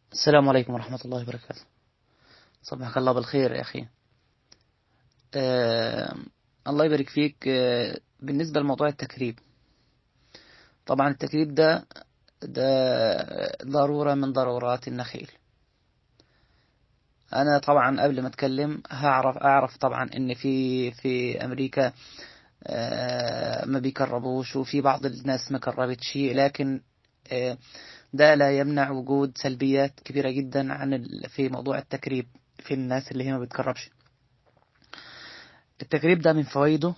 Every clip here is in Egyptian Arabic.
السلام عليكم ورحمة الله وبركاته صبحك الله بالخير يا أخي آه الله يبارك فيك آه بالنسبة لموضوع التكريب طبعا التكريب ده ده ضرورة من ضرورات النخيل أنا طبعا قبل ما أتكلم هعرف أعرف طبعا إن في في أمريكا آه ما بيكربوش وفي بعض الناس ما كربتش لكن آه ده لا يمنع وجود سلبيات كبيرة جدا عن في موضوع التكريب في الناس اللي هي ما بتكربش التكريب ده من فوائده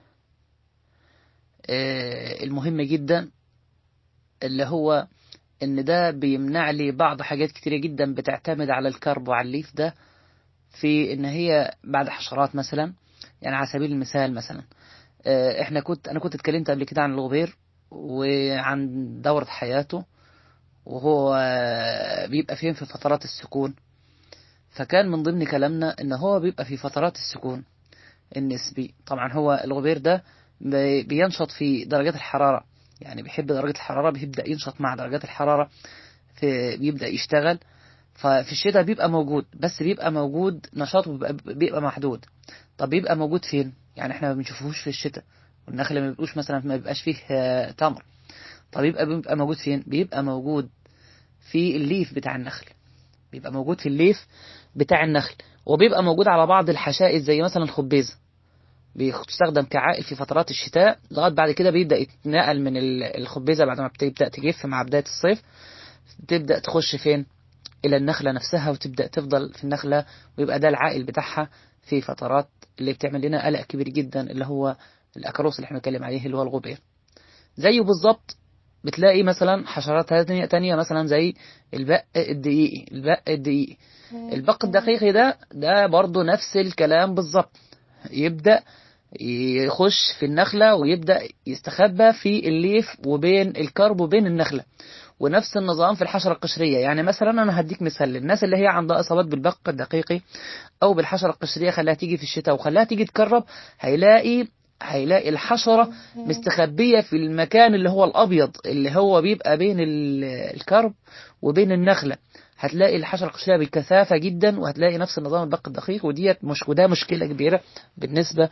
المهمة جدا اللي هو ان ده بيمنع لي بعض حاجات كتيرة جدا بتعتمد على الكرب وعلى الليف ده في ان هي بعد حشرات مثلا يعني على سبيل المثال مثلا احنا كنت انا كنت اتكلمت قبل كده عن الغبير وعن دورة حياته وهو بيبقى فين في فترات السكون فكان من ضمن كلامنا ان هو بيبقى في فترات السكون النسبي طبعا هو الغبير ده بينشط في درجات الحرارة يعني بيحب درجة الحرارة بيبدأ ينشط مع درجات الحرارة في بيبدأ يشتغل ففي الشتاء بيبقى موجود بس بيبقى موجود نشاطه بيبقى, بيبقى محدود طب بيبقى موجود فين يعني احنا ما بنشوفوش في الشتاء والنخل ما بيبقوش مثلا ما بيبقاش فيه تمر طب يبقى بيبقى موجود فين بيبقى موجود في الليف بتاع النخل بيبقى موجود في الليف بتاع النخل وبيبقى موجود على بعض الحشائش زي مثلا الخبيزة بيستخدم كعائل في فترات الشتاء لغاية بعد كده بيبدأ يتنقل من الخبيزة بعد ما بتبدأ تجف مع بداية الصيف تبدأ تخش فين إلى النخلة نفسها وتبدأ تفضل في النخلة ويبقى ده العائل بتاعها في فترات اللي بتعمل لنا قلق كبير جدا اللي هو الأكروس اللي احنا بنتكلم عليه اللي هو الغبير زيه بالظبط بتلاقي مثلا حشرات تانية, تانية مثلا زي البق الدقيقي البق الدقيقي البق الدقيقي ده ده برضه نفس الكلام بالظبط يبدأ يخش في النخلة ويبدأ يستخبى في الليف وبين الكرب وبين النخلة ونفس النظام في الحشرة القشرية يعني مثلا أنا هديك مثال للناس اللي هي عندها إصابات بالبق الدقيقي أو بالحشرة القشرية خلاها تيجي في الشتاء وخلاها تيجي تكرب هيلاقي هيلاقي الحشرة مستخبية في المكان اللي هو الأبيض اللي هو بيبقى بين الكرب وبين النخلة هتلاقي الحشرة القشرية بكثافة جدا وهتلاقي نفس النظام البق الدقيق وديت مش وده مشكلة كبيرة بالنسبة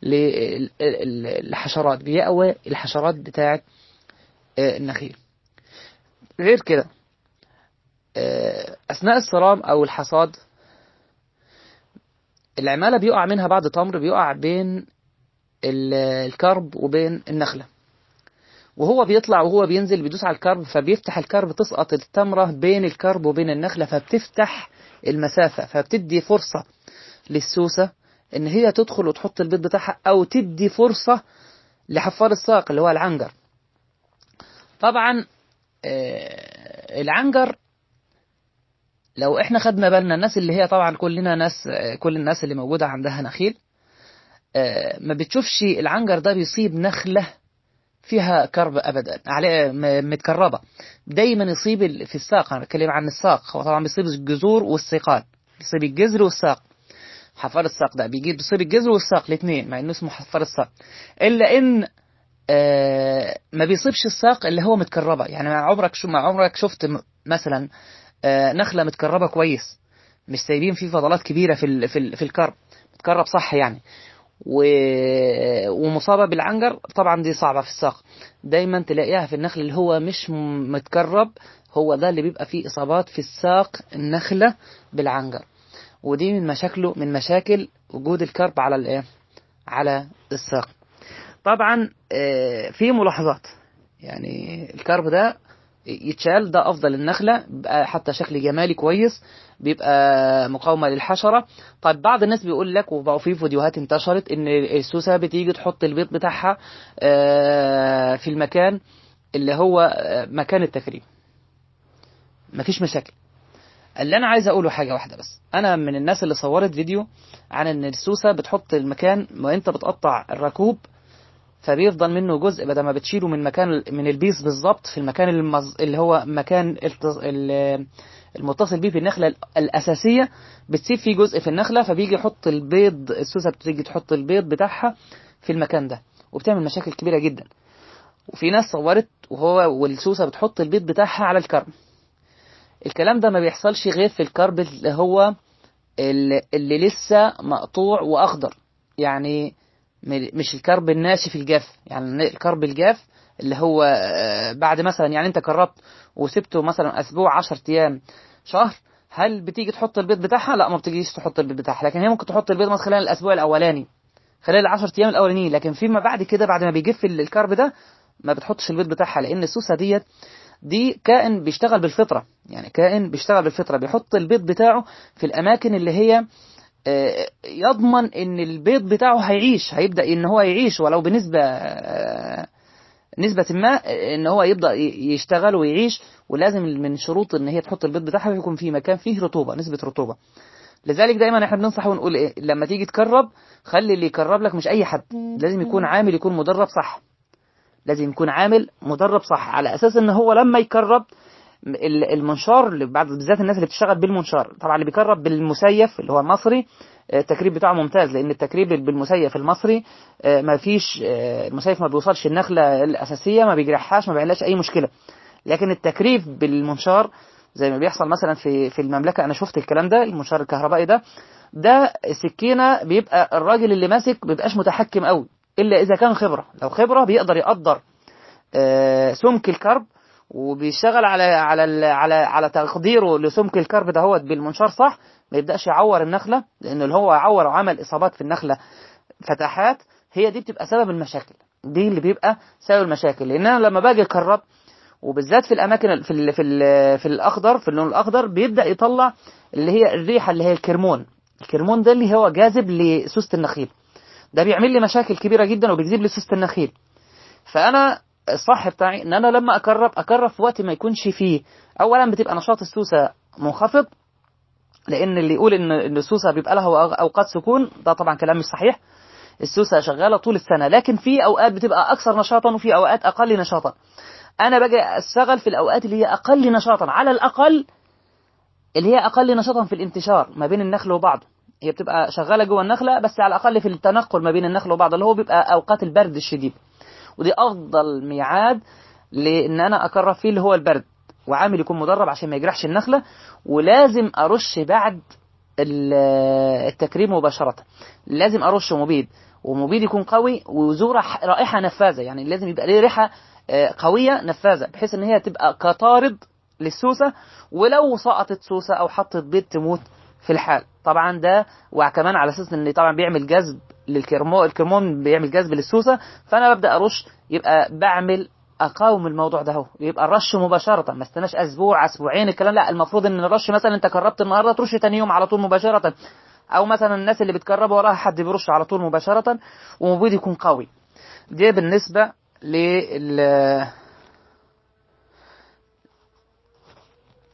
للحشرات بيأوى الحشرات بتاعة النخيل غير كده أثناء الصرام أو الحصاد العمالة بيقع منها بعد تمر بيقع بين الكرب وبين النخلة وهو بيطلع وهو بينزل بيدوس على الكرب فبيفتح الكرب تسقط التمرة بين الكرب وبين النخلة فبتفتح المسافة فبتدي فرصة للسوسة ان هي تدخل وتحط البيض بتاعها او تدي فرصة لحفار الساق اللي هو العنجر طبعا العنجر لو احنا خدنا بالنا الناس اللي هي طبعا كلنا ناس كل الناس اللي موجودة عندها نخيل ما بتشوفش العنجر ده بيصيب نخلة فيها كرب أبدا عليه متكربة دايما يصيب في الساق أنا بتكلم عن الساق هو طبعا بيصيب الجذور والساقان بيصيب الجذر والساق حفار الساق ده بيجي بيصيب الجذر والساق الاثنين مع انه اسمه حفار الساق الا ان آه ما بيصيبش الساق اللي هو متكربة يعني مع عمرك شو مع عمرك شفت مثلا آه نخلة متكربة كويس مش سايبين فيه فضلات كبيرة في ال في, ال في الكرب متكرب صح يعني و... ومصابة بالعنجر طبعا دي صعبة في الساق دايما تلاقيها في النخل اللي هو مش متكرب هو ده اللي بيبقى فيه إصابات في الساق النخلة بالعنجر ودي من مشاكله من مشاكل وجود الكرب على الايه على الساق طبعا في ملاحظات يعني الكرب ده يتشال ده افضل النخله بيبقى حتى شكل جمالي كويس بيبقى مقاومه للحشره طيب بعض الناس بيقول لك وبقوا في فيديوهات انتشرت ان السوسه بتيجي تحط البيض بتاعها في المكان اللي هو مكان التكريم مفيش مشاكل اللي انا عايز اقوله حاجه واحده بس انا من الناس اللي صورت فيديو عن ان السوسه بتحط المكان وانت بتقطع الركوب فبيفضل منه جزء بدل ما بتشيله من مكان من البيس بالظبط في المكان المز... اللي هو مكان المتصل بيه في النخله الاساسيه بتسيب فيه جزء في النخله فبيجي يحط البيض السوسه بتيجي تحط البيض بتاعها في المكان ده وبتعمل مشاكل كبيره جدا وفي ناس صورت وهو والسوسه بتحط البيض بتاعها على الكرم الكلام ده ما بيحصلش غير في الكرب اللي هو اللي, اللي لسه مقطوع واخضر يعني م- مش الكرب الناشف الجاف يعني الكرب الجاف اللي هو آه، بعد مثلا يعني انت كربت وسبته مثلا اسبوع 10 ايام شهر هل بتيجي تحط البيض بتاعها لا ما بتجيش تحط البيض بتاعها لكن هي ممكن تحط البيض مثلا خلال الاسبوع الاولاني خلال ال 10 ايام الاولانيين لكن فيما بعد كده بعد ما بيجف ال- الكرب ده ما بتحطش البيض بتاعها لان السوسه ديت دي كائن بيشتغل بالفطره يعني كائن بيشتغل بالفطره بيحط البيض بتاعه في الاماكن اللي هي آه، يضمن ان البيض بتاعه هيعيش هيبدا ان هو يعيش ولو بنسبه آه، نسبة ما آه، ان هو يبدا ي- يشتغل ويعيش ولازم من شروط ان هي تحط البيض بتاعها يكون في مكان فيه رطوبه نسبه رطوبه لذلك دايما احنا بننصح ونقول ايه لما تيجي تكرب خلي اللي يكرب لك مش اي حد لازم يكون عامل يكون مدرب صح لازم يكون عامل مدرب صح على اساس ان هو لما يكرب ال- المنشار اللي بعد بالذات الناس اللي بتشتغل بالمنشار طبعا اللي بيكرب بالمسيف اللي هو المصري آه، التكريب بتاعه ممتاز لان التكريب بالمسيف المصري آه، ما فيش آه، المسيف ما بيوصلش النخله الاساسيه ما بيجرحهاش ما بيعملهاش اي مشكله لكن التكريب بالمنشار زي ما بيحصل مثلا في في المملكه انا شفت الكلام ده المنشار الكهربائي ده ده سكينه بيبقى الراجل اللي ماسك بيبقاش متحكم قوي الا اذا كان خبره لو خبره بيقدر يقدر آه، سمك الكرب وبيشتغل على على ال- على على تقديره لسمك الكرب دهوت بالمنشار صح ما يبداش يعور النخله لان اللي هو عور وعمل اصابات في النخله فتحات هي دي بتبقى سبب المشاكل دي اللي بيبقى سبب المشاكل لان انا لما باجي اكرب وبالذات في الاماكن ال- في ال في ال في الاخضر في اللون الاخضر بيبدا يطلع اللي هي الريحه اللي هي الكرمون الكرمون ده اللي هو جاذب لسوسه النخيل ده بيعمل لي مشاكل كبيره جدا وبيجذب لي سوسه النخيل فانا الصح بتاعي ان انا لما اكرب اكرب في وقت ما يكونش فيه اولا بتبقى نشاط السوسه منخفض لان اللي يقول ان ان السوسه بيبقى لها أو- اوقات سكون ده طبعا كلام مش صحيح السوسه شغاله طول السنه لكن في اوقات بتبقى اكثر نشاطا وفي اوقات اقل نشاطا انا باجي اشتغل في الاوقات اللي هي اقل نشاطا على الاقل اللي هي اقل نشاطا في الانتشار ما بين النخل وبعضه هي بتبقى شغاله جوه النخله بس على الاقل في التنقل ما بين النخل وبعض اللي هو بيبقى اوقات البرد الشديد ودي افضل ميعاد لان انا اكرر فيه اللي هو البرد وعامل يكون مدرب عشان ما يجرحش النخله ولازم ارش بعد ال- التكريم مباشره لازم ارش مبيد ومبيد يكون قوي وذو رح- رائحه نفاذه يعني لازم يبقى ليه ريحه آه، قويه نفاذه بحيث ان هي تبقى كطارد للسوسه ولو سقطت سوسه او حطت بيض تموت في الحال طبعا ده وكمان على اساس ان طبعا بيعمل جذب للكرمون الكرمون بيعمل جذب للسوسه فانا ببدا ارش يبقى بعمل اقاوم الموضوع ده هو يبقى الرش مباشره ما استناش اسبوع اسبوعين الكلام لا المفروض ان الرش مثلا انت كربت النهارده ترش تاني يوم على طول مباشره او مثلا الناس اللي بتكرب وراها حد بيرش على طول مباشره ومبيد يكون قوي دي بالنسبه لل